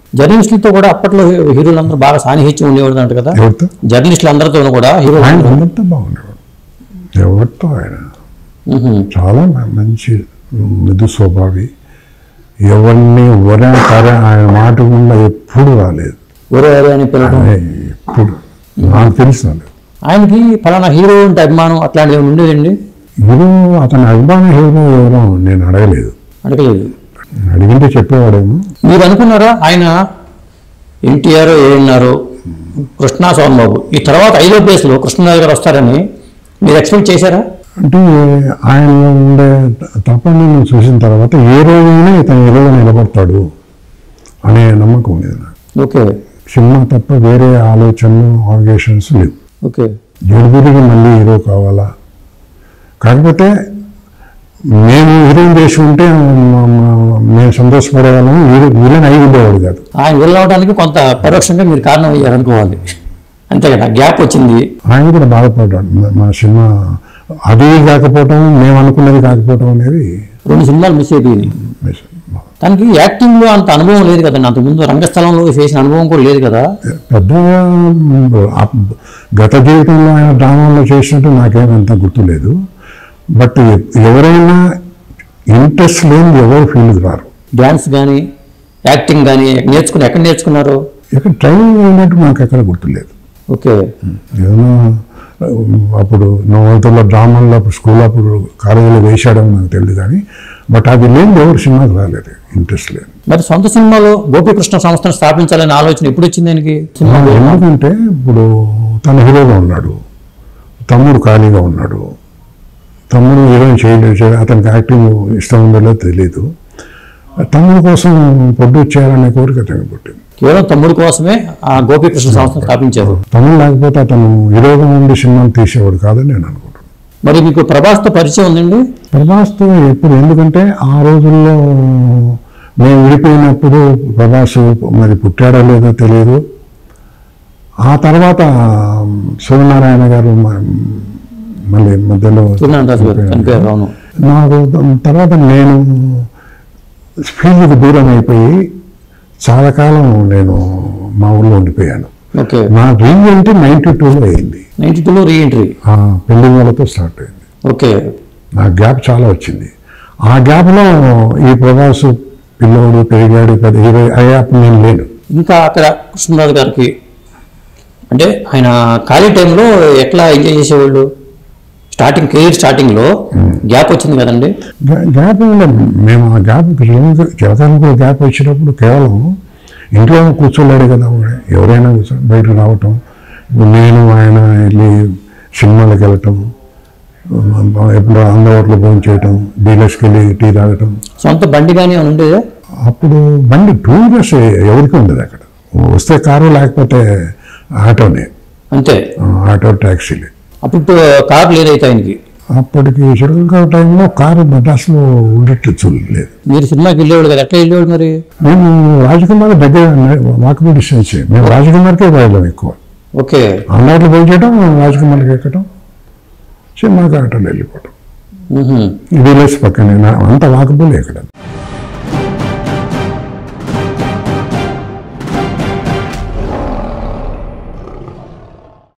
జర్నలిస్టులతో కూడా అప్పట్లో హీ- హీరోలందరూ బాగా సాన్నిహిత్యం ఉండేవాడు అంట కదా ఎవరితో జర్నలిస్టులు అందరితో కూడా హీరో ఆయన అందరితో బాగుండేవాడు ఎవరితో ఆయన చాలా మ- మంచి మృదు స్వభావి ఎవరిని ఒరే కరే ఆయన మాట గుండా ఎప్పుడు రాలేదు ఒరే ఒరే అని పిలవడం ఆయన ఎప్పుడు నాకు తెలిసిన ఆయనకి ఫలానా హీరో అంటే అభిమానం అట్లాంటివి ఏమైనా ఉండేదండి హీరో అతని అభిమాన హీరో ఎవరో నేను అడగలేదు అడగలేదు అడిగింటే చెప్పేవాడేమో మీరు అనుకున్నారా ఆయన ఎన్టీఆర్ ఏఎన్ఆర్ కృష్ణా సోమబాబు ఈ తర్వాత ఐదో ప్లేస్లో కృష్ణరాజు గారు వస్తారని మీరు ఎక్స్పెక్ట్ చేశారా అంటే ఆయన ఉండే తపని నేను చూసిన తర్వాత ఏ రోజైనా ఇతను ఏదో నిలబడతాడు అనే నమ్మకం ఉండేది నాకు ఓకే సినిమా తప్ప వేరే ఆలోచనలు ఆబ్జెక్షన్స్ లేవు ఓకే జడుగురికి మళ్ళీ హీరో కావాలా కాకపోతే మేము హీరోయిన్ చేసి ఉంటే మ- మ- మేము సంతోషపడేవాళ్ళం హీరో విలన్ అయి ఉండేవాడు కాదు ఆయన వెళ్ళవడానికి కొంత పరోక్షంగా మీరు కారణం అయ్యారు అనుకోవాలి అంతే కదా గ్యాప్ వచ్చింది ఆయన కూడా బాధపడ్డాడు మా- మా సినిమా అది కాకపోవటం మేము అనుకున్నది కాకపోవటం అనేది రెండు సినిమాలు మిస్ అయిపోయింది మిస్. తనకి యాక్టింగ్లో అంత అనుభవం లేదు కదండి అంతకుముందు రంగస్థలంలో చేసిన అనుభవం కూడా లేదు కదా పెద్ద ఆ- గత జీవితంలో ఆయన డ్రామాలో చేసినట్టు నాకేమంత గుర్తులేదు బట్ ఎవరైనా ఇంట్రెస్ట్ లేని ఎవరు ఫీల్డ్కి రారు డ్యాన్స్ కానీ యాక్టింగ్ కానీ నేర్చుకుని ఎక్కడ నేర్చుకున్నారు ఇక్కడ ట్రైనింగ్ అయినట్టు నాకు ఎక్కడ గుర్తులేదు ఓకే ఏదైనా అప్పుడు నవంతుల్లో డ్రామాల్లో అప్పుడు స్కూల్ అప్పుడు కాలేజీలో వేసాడని నాకు తెలియదు కానీ బట్ అది లేని ఎవరు సినిమాకి రాలేదు ఇంట్రెస్ట్ లేదు మరి సొంత సినిమాలో గోపీకృష్ణ సంస్థను స్థాపించాలనే ఆలోచన ఎప్పుడు వచ్చింది ఆయనకి సినిమా ఎందుకంటే ఇప్పుడు తన హీరోగా ఉన్నాడు తమ్ముడు ఖాళీగా ఉన్నాడు తమ్ముడు హీరోయిన్ చేయలేదు చేయ- అతనికి యాక్టింగ్ ఇష్టం ఉందో లేదో తెలియదు తమ్ముడు కోసం ప్రొడ్యూస్ చేయాలనే కోరిక అతనికి పుట్టింది కేవలం తమ్ముడు కోసమే ఆ గోపీకృష్ణ సంస్థను స్థాపించారు తమ్ముడు లేకపోతే అతను హీరోగా ఉండి సినిమాలు తీసేవాడు కాదని నేను అనుకుంటున్నాను మరి మీకు ప్రభాస్తో పరిచయం ఉందండి ప్రభాస్తో ఎప్పుడు ఎందుకంటే ఆ రోజుల్లో మేము విడిపోయినప్పుడు ప్రభాస్ మరి పుట్టాడో లేదో తెలియదు ఆ తర్వాత సూర్యనారాయణ గారు మ- మళ్ళీ మధ్యలో సూర్యనారాయణ గారు చనిపోయారు అవును నాకు తర్వాత నేను ఫీల్డ్కి దూరం అయిపోయి చాలా కాలం నేను మా ఊళ్ళో ఉండిపోయాను ఓకే నా రీజ్ అంటే నైంటీ టూలో అయింది నైన్టీ టూలో రీఎంట్రీ ఆ పెళ్లి వాళ్ళతో స్టార్ట్ అయింది ఓకే నా గ్యాప్ చాలా వచ్చింది ఆ గ్యాప్లో ఈ ప్రభాస్ పిల్లోడు పెరిగాడు పెద్ద హీరో అయ్యాపు నేను లేను ఇంకా అక్కడ కృష్ణరాజు గారికి అంటే ఆయన ఖాళీ టైంలో ఎట్లా ఎంజాయ్ చేసేవాళ్ళు స్టార్టింగ్ కెరీర్ స్టార్టింగ్లో గ్యాప్ వచ్చింది కదండి గ్యా- గ్యాప్ ఏం లేదు. మేము ఆ గ్యాప్ జగతానికి గ్యాప్ వచ్చినప్పుడు కేవలం ఇంట్లో కూర్చోలేడు కదా వాడు. ఎవరైనా కూర్చో బయటకు రావటం ఇప్పుడు నేను ఆయన వెళ్ళి సినిమాలకు వెళ్ళటం ఎప్పుడు అందుబాటులో భోజనం చేయటం డీలర్స్కి వెళ్ళి టీ తాగటం సొంత బండి కానీ ఏమైనా ఉండేదా అప్పుడు బండి టూ వీలర్స్ ఎవరికి ఉండదు అక్కడ వస్తే కారు లేకపోతే ఆటోనే అంతే ఆటో ట్యాక్సీలే అప్పుడు కార్ లేదైతే ఆయనకి అప్పటికి శ్రీలంక టైంలో కారు మద్రాసులో ఉండేట్లు చూడలేదు మీరు సినిమాకి వెళ్ళేవాడు కదా ఎట్లా వెళ్ళేవాడు మరి మేము రాజకుమార్ దగ్గర వాకబుల్ డిస్టెన్స్ మేము రాజకుమార్కే వెళ్ళాం ఎక్కువ ఓకే అన్నట్లు పోయి చేయడం రాజకుమార్కి ఎక్కడం సినిమాకి ఆటోలో వెళ్ళిపోవడం మ్హూ. డీలర్స్ పక్కనే నా- అంత వాకబుల్ ఎక్కడ